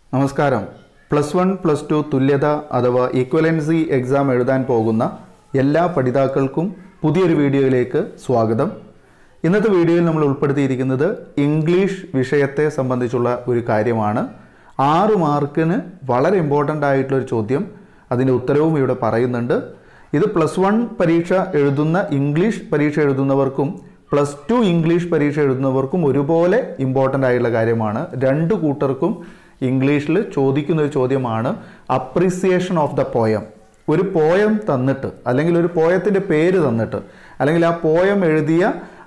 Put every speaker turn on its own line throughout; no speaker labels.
നമസ്കാരം plus one plus two തുല്യത അഥവാ ഈക്വലൻസി എക്സാം എഴുതാൻ പോകുന്ന എല്ലാ പഠിതാക്കൾക്കും പുതിയൊരു വീഡിയോയിലേക്ക് സ്വാഗതം ഇന്നത്തെ വീഡിയോയിൽ നമ്മൾ ഉൾപ്പെടുത്തിയിരിക്കുന്നത് ഇംഗ്ലീഷ് വിഷയത്തെ സംബന്ധിച്ചുള്ള ഒരു കാര്യമാണ് ആറ് മാർക്കിന് വളരെ ഇമ്പോർട്ടൻ്റ് ആയിട്ടുള്ള ഒരു ചോദ്യം അതിൻ്റെ ഉത്തരവും ഇവിടെ പറയുന്നുണ്ട് ഇത് പ്ലസ് വൺ പരീക്ഷ എഴുതുന്ന ഇംഗ്ലീഷ് പരീക്ഷ എഴുതുന്നവർക്കും പ്ലസ് ടു ഇംഗ്ലീഷ് പരീക്ഷ എഴുതുന്നവർക്കും ഒരുപോലെ ഇമ്പോർട്ടൻ്റ് ആയിട്ടുള്ള കാര്യമാണ് രണ്ട് കൂട്ടർക്കും ഇംഗ്ലീഷിൽ ചോദിക്കുന്ന ഒരു ചോദ്യമാണ് അപ്രിസിയേഷൻ ഓഫ് ദ പോയം ഒരു പോയം തന്നിട്ട് അല്ലെങ്കിൽ ഒരു പോയത്തിൻ്റെ പേര് തന്നിട്ട് അല്ലെങ്കിൽ ആ പോയം എഴുതിയ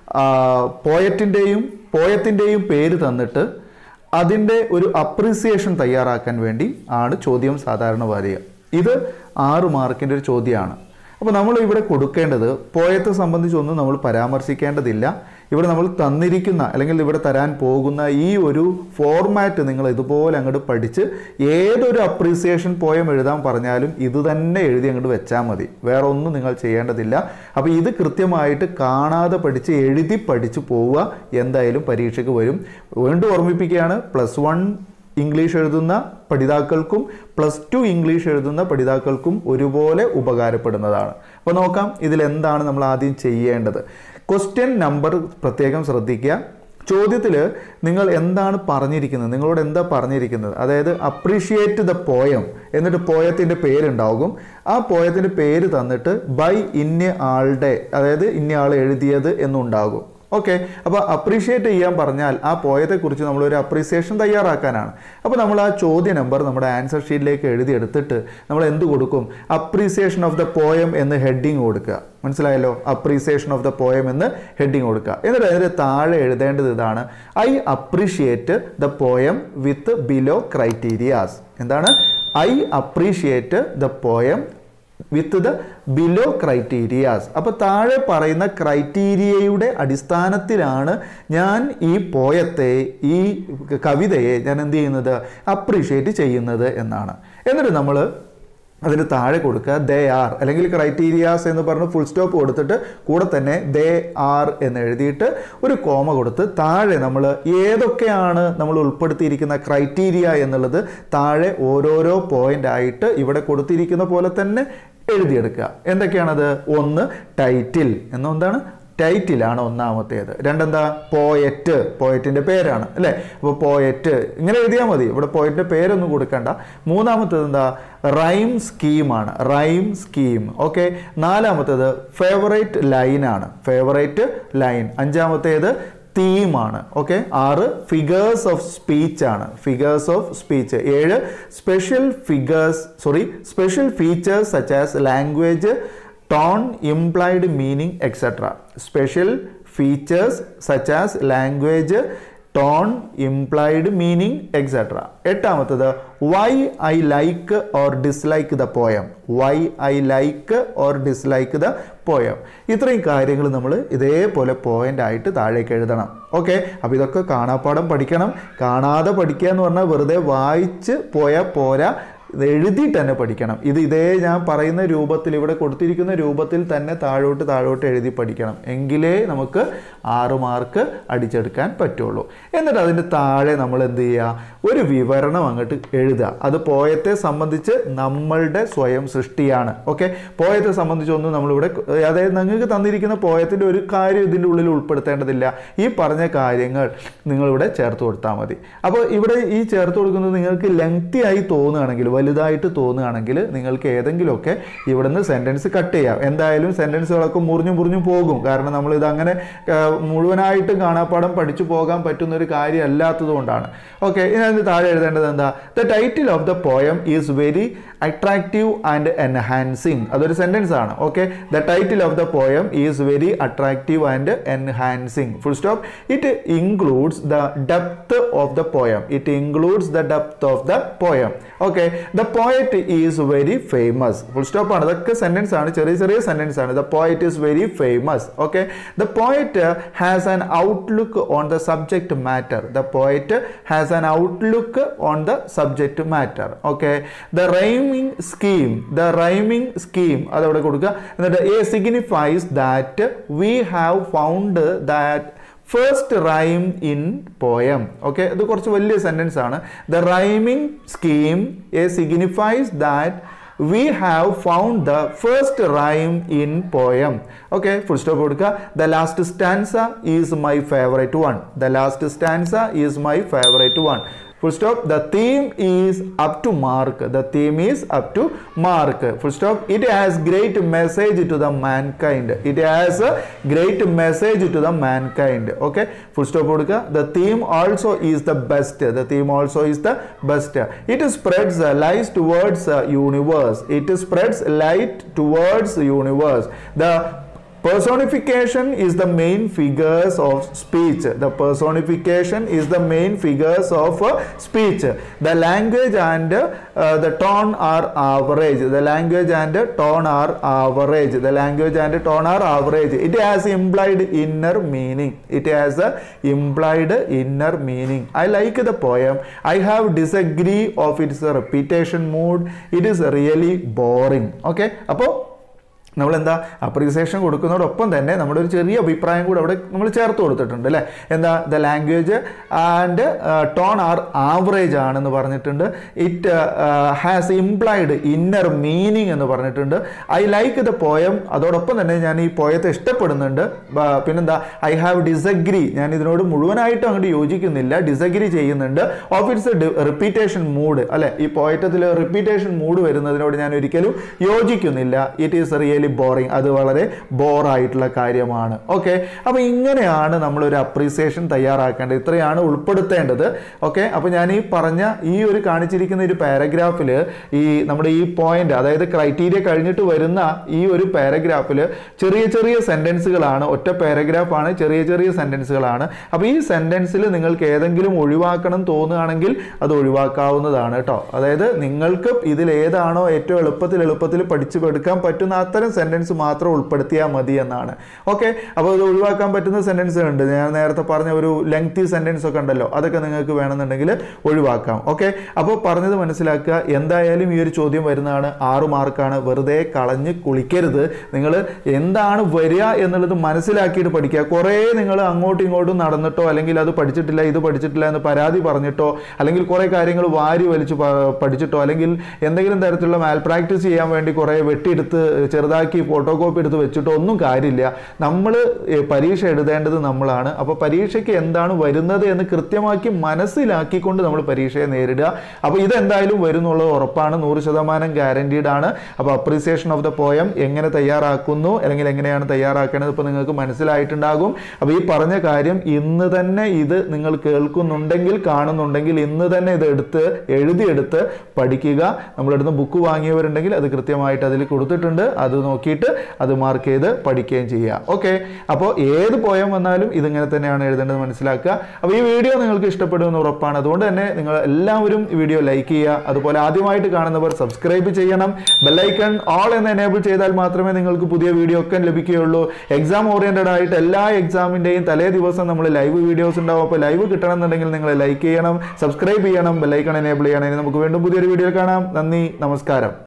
പോയറ്റിൻ്റെയും പോയത്തിൻ്റെയും പേര് തന്നിട്ട് അതിൻ്റെ ഒരു അപ്രിസിയേഷൻ തയ്യാറാക്കാൻ വേണ്ടി ആണ് ചോദ്യം സാധാരണ വരിക ഇത് ആറ് മാർക്കിൻ്റെ ഒരു ചോദ്യമാണ് അപ്പോൾ നമ്മൾ ഇവിടെ കൊടുക്കേണ്ടത് പോയത്തെ സംബന്ധിച്ചൊന്നും നമ്മൾ പരാമർശിക്കേണ്ടതില്ല ഇവിടെ നമ്മൾ തന്നിരിക്കുന്ന അല്ലെങ്കിൽ ഇവിടെ തരാൻ പോകുന്ന ഈ ഒരു ഫോർമാറ്റ് നിങ്ങൾ ഇതുപോലെ അങ്ങോട്ട് പഠിച്ച് ഏതൊരു അപ്രീസിയേഷൻ പോയം എഴുതാൻ പറഞ്ഞാലും ഇത് തന്നെ എഴുതി അങ്ങോട്ട് വെച്ചാൽ മതി വേറെ ഒന്നും നിങ്ങൾ ചെയ്യേണ്ടതില്ല അപ്പോൾ ഇത് കൃത്യമായിട്ട് കാണാതെ പഠിച്ച് എഴുതി പഠിച്ച് പോവുക എന്തായാലും പരീക്ഷയ്ക്ക് വരും വീണ്ടും ഓർമ്മിപ്പിക്കുകയാണ് പ്ലസ് വൺ ഇംഗ്ലീഷ് എഴുതുന്ന പഠിതാക്കൾക്കും പ്ലസ് ടു ഇംഗ്ലീഷ് എഴുതുന്ന പഠിതാക്കൾക്കും ഒരുപോലെ ഉപകാരപ്പെടുന്നതാണ് അപ്പോൾ നോക്കാം ഇതിൽ എന്താണ് നമ്മൾ ആദ്യം ചെയ്യേണ്ടത് ക്വസ്റ്റ്യൻ നമ്പർ പ്രത്യേകം ശ്രദ്ധിക്കുക ചോദ്യത്തിൽ നിങ്ങൾ എന്താണ് പറഞ്ഞിരിക്കുന്നത് നിങ്ങളോട് എന്താ പറഞ്ഞിരിക്കുന്നത് അതായത് അപ്രീഷിയേറ്റ് ദ പോയം എന്നിട്ട് പോയത്തിൻ്റെ പേരുണ്ടാകും ആ പോയത്തിൻ്റെ പേര് തന്നിട്ട് ബൈ ഇന്ന ആളുടെ അതായത് ഇന്ന ആൾ എഴുതിയത് എന്നുണ്ടാകും ഓക്കെ അപ്പോൾ അപ്രീഷിയേറ്റ് ചെയ്യാൻ പറഞ്ഞാൽ ആ പോയത്തെക്കുറിച്ച് നമ്മളൊരു അപ്രീസിയേഷൻ തയ്യാറാക്കാനാണ് അപ്പോൾ നമ്മൾ ആ ചോദ്യ നമ്പർ നമ്മുടെ ആൻസർ ഷീറ്റിലേക്ക് എഴുതിയെടുത്തിട്ട് നമ്മൾ എന്ത് കൊടുക്കും അപ്രീസിയേഷൻ ഓഫ് ദ പോയം എന്ന് ഹെഡിങ് കൊടുക്കുക മനസ്സിലായല്ലോ അപ്രീസിയേഷൻ ഓഫ് ദ പോയം എന്ന് ഹെഡിങ് കൊടുക്കുക എന്നിട്ട് അതിന് താഴെ എഴുതേണ്ടത് ഇതാണ് I appreciate the poem with below criterias എന്താണ് I appreciate the poem with the below criterias അപ്പോൾ താഴെ പറയുന്ന ക്രൈറ്റീരിയയുടെ അടിസ്ഥാനത്തിലാണ് ഞാൻ ഈ പോയത്തെ ഈ കവിതയെ ഞാൻ എന്ത് ചെയ്യുന്നത് അപ്രീഷിയേറ്റ് ചെയ്യുന്നത് എന്നാണ് എന്നിട്ട് നമ്മൾ അതിന് താഴെ കൊടുക്കുക ദേ ആർ അല്ലെങ്കിൽ ക്രൈറ്റീരിയാസ് എന്ന് പറഞ്ഞ് ഫുൾ സ്റ്റോപ്പ് കൊടുത്തിട്ട് കൂടെ തന്നെ ദേ ആർ എന്ന് എഴുതിയിട്ട് ഒരു കോമ കൊടുത്ത് താഴെ നമ്മൾ ഏതൊക്കെയാണ് നമ്മൾ ഉൾപ്പെടുത്തിയിരിക്കുന്ന ക്രൈറ്റീരിയ എന്നുള്ളത് താഴെ ഓരോരോ പോയിന്റ് ആയിട്ട് ഇവിടെ കൊടുത്തിരിക്കുന്ന പോലെ തന്നെ എഴുതിയെടുക്കുക എന്തൊക്കെയാണത് ഒന്ന് ടൈറ്റിൽ എന്നെന്താണ് ടൈറ്റിലാണ് ഒന്നാമത്തേത് രണ്ടെന്താ പോയറ്റ് പോയറ്റിൻ്റെ പേരാണ് അല്ലേ അപ്പോൾ പോയറ്റ് ഇങ്ങനെ എഴുതിയാൽ മതി ഇവിടെ പോയറ്റിൻ്റെ പേരൊന്നും കൊടുക്കണ്ട മൂന്നാമത്തേത് എന്താ റൈം സ്കീമാണ് റൈം സ്കീം ഓക്കെ നാലാമത്തേത് ഫേവറേറ്റ് ലൈനാണ് ഫേവറേറ്റ് ലൈൻ അഞ്ചാമത്തേത് തീമാണ് ഓക്കെ ആറ് ഫിഗേഴ്സ് ഓഫ് സ്പീച്ച് ആണ് ഫിഗേഴ്സ് ഓഫ് സ്പീച്ച് ഏഴ് special figures sorry special features such as language tone implied meaning etcetera special features such as language tone implied meaning etcetera എട്ടാമത്തത് why I like or dislike the poem why I like or dislike the poem ഇത്രയും കാര്യങ്ങൾ നമ്മൾ ഇതേപോലെ point ആയിട്ട് താഴേക്ക് എഴുതണം okay അപ്പോൾ ഇതൊക്കെ കാണാപ്പാടം പഠിക്കണം കാണാതെ പഠിക്കുക എന്ന് പറഞ്ഞാൽ വെറുതെ വായിച്ച് പോയാൽ പോരാ ഇത് എഴുതിയിട്ട് തന്നെ പഠിക്കണം ഇത് ഇതേ ഞാൻ പറയുന്ന രൂപത്തിൽ ഇവിടെ കൊടുത്തിരിക്കുന്ന രൂപത്തിൽ തന്നെ താഴോട്ട് താഴോട്ട് എഴുതി പഠിക്കണം എങ്കിലേ നമുക്ക് ആറ് മാർക്ക് അടിച്ചെടുക്കാൻ പറ്റുള്ളൂ എന്നിട്ട് അതിൻ്റെ താഴെ നമ്മൾ എന്ത് ചെയ്യുക ഒരു വിവരണം അങ്ങോട്ട് എഴുതുക അത് പോയത്തെ സംബന്ധിച്ച് നമ്മളുടെ സ്വയം സൃഷ്ടിയാണ് ഓക്കെ പോയത്തെ സംബന്ധിച്ചൊന്നും നമ്മളിവിടെ അതായത് നിങ്ങൾക്ക് തന്നിരിക്കുന്ന പോയത്തിൻ്റെ ഒരു കാര്യം ഇതിൻ്റെ ഉള്ളിൽ ഉൾപ്പെടുത്തേണ്ടതില്ല ഈ പറഞ്ഞ കാര്യങ്ങൾ നിങ്ങളിവിടെ ചേർത്ത് കൊടുത്താൽ മതി അപ്പോൾ ഇവിടെ ഈ ചേർത്ത് കൊടുക്കുന്നത് നിങ്ങൾക്ക് ലെങ്തി ആയി തോന്നുകയാണെങ്കിൽ വലുതായിട്ട് തോന്നുകയാണെങ്കിൽ നിങ്ങൾക്ക് ഏതെങ്കിലുമൊക്കെ ഇവിടുന്ന് സെൻറ്റൻസ് കട്ട് ചെയ്യാം എന്തായാലും സെൻറ്റൻസുകളൊക്കെ മുറിഞ്ഞു മുറിഞ്ഞു പോകും കാരണം നമ്മൾ ഇത് അങ്ങനെ മുഴുവനായിട്ടും കാണാപ്പാടം പഠിച്ചു പോകാൻ പറ്റുന്ന ഒരു കാര്യം അല്ലാത്തതുകൊണ്ടാണ് ഓക്കെ ഇതിനകത്ത് താഴെ എഴുതേണ്ടത് എന്താ the title of the poem is very attractive and enhancing അതൊരു സെൻറ്റൻസ് ആണ് okay the title of the poem is very attractive and enhancing full stop it includes the depth of the poem it includes the depth of the poem okay the poet is very famous full stop ആണ് ഇതൊക്കെ sentence ആണ് ചെറിയ ചെറിയ sentence ആണ് the poet is very famous okay the poet has an outlook on the subject matter the poet has an outlook on the subject matter okay the rhyming scheme the rhyming scheme അതവിടെ കൊടുക്കുക എന്നിട്ട് A signifies that we have found that first rhyme in poem okay ഇത് കുറച്ച് വലിയ sentence ആണ് the rhyming scheme A signifies that we have found the first rhyme in poem okay full stop കൊടുക്കുക the last stanza is my favourite one the last stanza is my favourite one full stop the theme is up to mark the theme is up to mark full stop it has great message to the mankind it has a great message to the mankind okay full stop കൊടുക്കുക the theme also is the best the theme also is the best it spreads uh, light towards uh, universe it spreads light towards universe the personification is the main figures of speech the personification is the main figures of uh, speech the language and uh, the tone are average the language and tone are average the language and tone are average it has implied inner meaning it has a implied inner meaning i like the poem i have disagree of its repetition mood it is really boring okay അപ്പോൾ നമ്മൾ എന്താ appreciation കൊടുക്കുന്നതോടൊപ്പം തന്നെ നമ്മുടെ ഒരു ചെറിയ അഭിപ്രായം കൂടെ അവിടെ നമ്മൾ ചേർത്ത് കൊടുത്തിട്ടുണ്ട് അല്ലേ എന്താ the language and tone are average ആണെന്ന് പറഞ്ഞിട്ടുണ്ട് it has implied inner meaning എന്ന് പറഞ്ഞിട്ടുണ്ട് ഐ ലൈക്ക് ദ പോയം അതോടൊപ്പം തന്നെ ഞാൻ ഈ പോയത്തെ ഇഷ്ടപ്പെടുന്നുണ്ട് ബ- പിന്നെന്താ ഐ ഹാവ് ഡിസഗ്രി ഞാൻ ഇതിനോട് മുഴുവനായിട്ടും അങ്ങോട്ട് യോജിക്കുന്നില്ല ഡിസഗ്രി ചെയ്യുന്നുണ്ട് ഓഫ് ഇറ്റ്സ് റിപ്പീറ്റേഷൻ മൂഡ് അല്ലെ ഈ പോയറ്റത്തിൽ റിപ്പീറ്റേഷൻ മൂഡ് വരുന്നതിനോട് ഞാൻ ഒരിക്കലും യോജിക്കുന്നില്ല ഇറ്റ് ഈസ് റിയലി ബോറിങ് അത് വളരെ ബോറായിട്ടുള്ള കാര്യമാണ് ഓക്കെ അപ്പോൾ ഇങ്ങനെയാണ് നമ്മളൊരു അപ്രീസിയേഷൻ തയ്യാറാക്കേണ്ടത് ഇത്രയാണ് ഉൾപ്പെടുത്തേണ്ടത് ഓക്കെ അപ്പോൾ ഞാൻ ഈ പറഞ്ഞ ഈ ഒരു കാണിച്ചിരിക്കുന്ന ഒരു പാരഗ്രാഫിൽ ഈ നമ്മുടെ ഈ പോയിന്റ് അതായത് ക്രൈറ്റീരിയ കഴിഞ്ഞിട്ട് വരുന്ന ഈ ഒരു പാരഗ്രാഫിൽ ചെറിയ ചെറിയ സെൻറ്റൻസുകളാണ് ഒറ്റ പാരഗ്രാഫാണ് ചെറിയ ചെറിയ സെൻറ്റൻസുകളാണ് അപ്പോൾ ഈ സെൻറ്റൻസിൽ നിങ്ങൾക്ക് ഏതെങ്കിലും ഒഴിവാക്കണം തോന്നുകയാണെങ്കിൽ അത് ഒഴിവാക്കാവുന്നതാണ് കേട്ടോ അതായത് നിങ്ങൾക്ക് ഇതിൽ ഏതാണോ ഏറ്റവും എളുപ്പത്തിൽ എളുപ്പത്തിൽ പഠിച്ചു എടുക്കാൻ പറ്റുന്ന അത്തരം സെൻറ്റൻസ് മാത്രം ഉൾപ്പെടുത്തിയാൽ മതി എന്നാണ് ഓക്കെ അപ്പോൾ ഇത് ഒഴിവാക്കാൻ പറ്റുന്ന സെൻറ്റൻസ് ഉണ്ട് ഞാൻ നേരത്തെ പറഞ്ഞ ഒരു ലെങ്തി സെൻറ്റൻസ് ഒക്കെ ഉണ്ടല്ലോ അതൊക്കെ നിങ്ങൾക്ക് വേണമെന്നുണ്ടെങ്കിൽ ഒഴിവാക്കാം ഓക്കെ അപ്പോൾ പറഞ്ഞത് മനസ്സിലാക്കുക എന്തായാലും ഈ ഒരു ചോദ്യം വരുന്നതാണ് ആറ് മാർക്കാണ് വെറുതെ കളഞ്ഞ് കുളിക്കരുത് നിങ്ങൾ എന്താണ് വരിക എന്നുള്ളത് മനസ്സിലാക്കിയിട്ട് പഠിക്കുക കുറേ നിങ്ങൾ അങ്ങോട്ടും ഇങ്ങോട്ടും നടന്നിട്ടോ അല്ലെങ്കിൽ അത് പഠിച്ചിട്ടില്ല ഇത് പഠിച്ചിട്ടില്ല എന്ന് പരാതി പറഞ്ഞിട്ടോ അല്ലെങ്കിൽ കുറേ കാര്യങ്ങൾ വാരി വലിച്ച് പ- പഠിച്ചിട്ടോ അല്ലെങ്കിൽ എന്തെങ്കിലും തരത്തിലുള്ള മാൽ പ്രാക്ടീസ് ചെയ്യാൻ വേണ്ടി കുറേ വെട്ടിയെടുത്ത് ചെറുതാക്കി ഫോട്ടോ കോപ്പി എടുത്ത് വെച്ചിട്ടോ ഒന്നും കാര്യമില്ല നമ്മൾ പരീക്ഷ എഴുതേണ്ടത് നമ്മളാണ് അപ്പോൾ പരീക്ഷയ്ക്ക് എന്താണ് വരുന്നത് എന്ന് കൃത്യമാക്കി മനസ്സിലാക്കിക്കൊണ്ട് നമ്മൾ പരീക്ഷയെ നേരിടുക അപ്പോൾ ഇതെന്തായാലും വരുന്നുള്ളത് ഉറപ്പാണ് നൂറ് ശതമാനം ഗ്യാരണ്ടീഡ് ആണ് അപ്പോൾ അപ്രീസിയേഷൻ ഓഫ് ദ പോയം എങ്ങനെ തയ്യാറാക്കുന്നു അല്ലെങ്കിൽ എങ്ങനെയാണ് തയ്യാറാക്കേണ്ടത് ഇപ്പോൾ നിങ്ങൾക്ക് മനസ്സിലായിട്ടുണ്ടാകും അപ്പോൾ ഈ പറഞ്ഞ കാര്യം ഇന്ന് തന്നെ ഇത് നിങ്ങൾ കേൾക്കുന്നുണ്ടെങ്കിൽ കാണുന്നുണ്ടെങ്കിൽ ഇന്ന് തന്നെ ഇത് എടുത്ത് എഴുതിയെടുത്ത് പഠിക്കുക നമ്മളെടുത്ത് ബുക്ക് വാങ്ങിയവരുണ്ടെങ്കിൽ അത് കൃത്യമായിട്ട് അതിൽ കൊടുത്തിട്ടുണ്ട് അത് നോക്കിയിട്ട് അത് മാർക്ക് ചെയ്ത് പഠിക്കുകയും ചെയ്യുക ഓക്കെ അപ്പോൾ ഏത് പോയം വന്നാലും ഇതിങ്ങനെ തന്നെയാണ് എഴുതേണ്ടത് മനസ്സിലാക്കുക അപ്പോൾ ഈ വീഡിയോ നിങ്ങൾക്ക് ഇഷ്ടപ്പെടുമെന്ന് ഉറപ്പാണ് അതുകൊണ്ട് തന്നെ നിങ്ങൾ എല്ലാവരും ഈ വീഡിയോ ലൈക്ക് ചെയ്യുക അതുപോലെ ആദ്യമായിട്ട് കാണുന്നവർ സബ്സ്ക്രൈബ് ചെയ്യണം ബെല്ലൈക്കൺ ഓൾ എന്ന് എനേബിൾ ചെയ്താൽ മാത്രമേ നിങ്ങൾക്ക് പുതിയ വീഡിയോ ഒക്കെ ലഭിക്കുകയുള്ളൂ എക്സാം ഓറിയന്റഡ് ആയിട്ട് എല്ലാ എക്സാമിൻ്റെയും തലേ ദിവസം നമ്മൾ ലൈവ് വീഡിയോസ് ഉണ്ടാവും അപ്പോൾ ലൈവ് കിട്ടണം എന്നുണ്ടെങ്കിൽ നിങ്ങൾ ലൈക്ക് ചെയ്യണം സബ്സ്ക്രൈബ് ചെയ്യണം ബെല്ലൈക്കൺ എനേബിൾ ചെയ്യണം ഇനി നമുക്ക് വീണ്ടും പുതിയൊരു വീഡിയോ കാണാം നന്ദി നമസ്കാരം